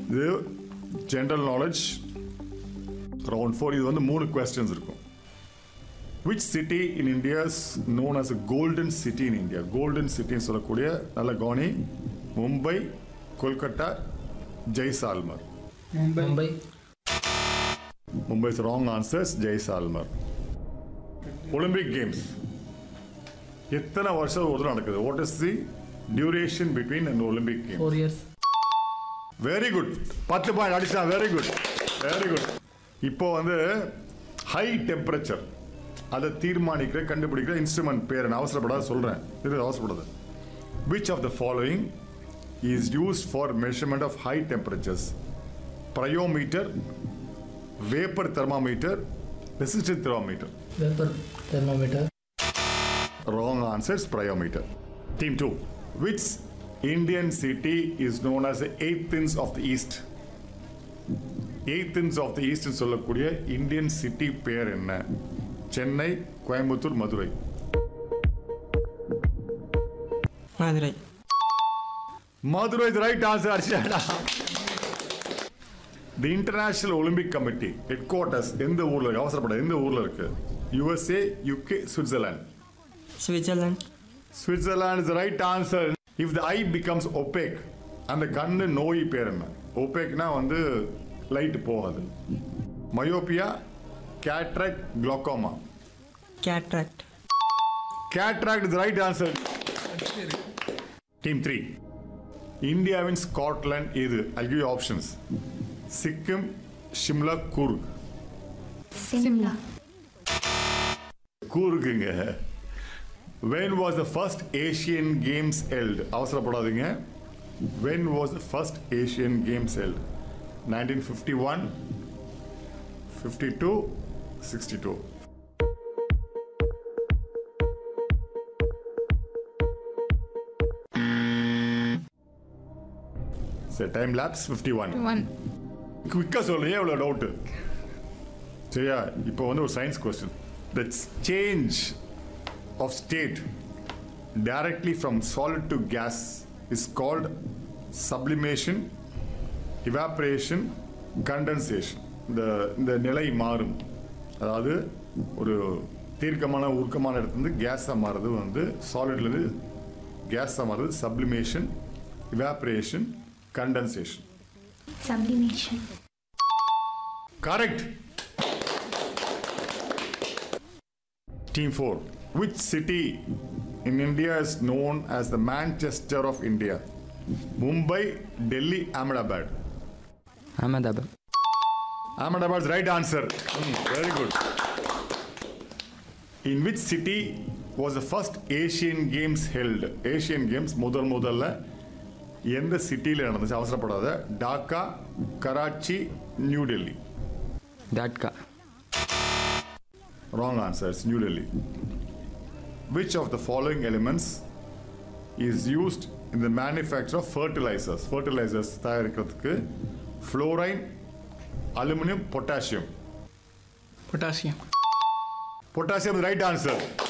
இது general knowledge round four இது வந்து மூணு கொஸ்டின்ஸ் இருக்கும் which city in India known as golden city in India golden சிட்டின்னு சொல்லக்கூடிய நல்ல கவனி Mumbai Kolkata Jaisalmer Mumbai Mumbai is wrong answers Jaisalmer Olympic games எத்தனை வருஷம் ஒரு தடவை நடக்குது what is the duration between அந்த Olympic game four years very good பத்து பாயிண்ட் அடிச்சா வெரி குட் வெரி குட் இப்போ வந்து ஹை டெம்பரேச்சர் அதை தீர்மானிக்கிற கண்டுபிடிக்கிற இன்ஸ்ட்ருமெண்ட் பேர் நான் அவசரப்படாத சொல்றேன் இது அவசரப்படாது which of the following is used for measurement of high temperatures pyrometer vapour thermometer resistant thermometer vapour thermometer Wrong answer is priometer. Team 2. Which Indian city is known as the Athens of the East? Athens of the East ன்னு சொல்லக்கூடிய Indian city பேர் என்ன Chennai Coimbatore Madurai Madurai Madurai is right answer அடிச்சாடா the international Olympic committee headquarters எந்த ஊர்ல இருக்கு அவசரப்பட எந்த ஊர்ல இருக்கு USA UK Switzerland Switzerland Switzerland is the right answer. If the eye becomes opaque, அந்த கண்ணு நோய் பேர் என்ன ஒப்பேக்னா வந்து லைட் போகாது myopia cataract glaucoma cataract cataract is right answer team three இந்தியாவின் ஸ்காட்லாந்து எது I give options Sikkim Shimla Coorg Simla கூறுக்குங்க when was the first asian games held அவசரப்படாதீங்க when was the first asian games held 1951 52 62 சரி டைம் லேப்ஸ் 51 ஒன் குவிக்காக சொல்லுங்க எவ்வளோ doubt சரியா இப்போ வந்து ஒரு science question the change of state directly from solid to gas is called sublimation evaporation condensation இந்த இந்த நிலை மாறும் அதாவது ஒரு தீர்க்கமான உருக்கமான இடத்துலேருந்து கேஸாக மாறுறது வந்து சாலிட்லேருந்து கேஸாக மாறுறது sublimation evaporation condensation sublimation Correct. Team 4. Which city in India is known as the Manchester of India? Mumbai, Delhi, Ahmedabad. Ahmedabad Ahmedabad's right answer. Mm, very good. In which city was the first Asian Games held? Asian Games முதல் முதல்ல எந்த சிட்டியில் நடந்துச்சு அவசரப்படாத Dhaka Karachi New Delhi Dhaka Wrong answer. It's New Delhi. Which of the following elements is used in the manufacture of fertilizers? Fertilizers தயாரிக்கிறதுக்கு fluorine, aluminum, potassium. Potassium Potassium is the right answer.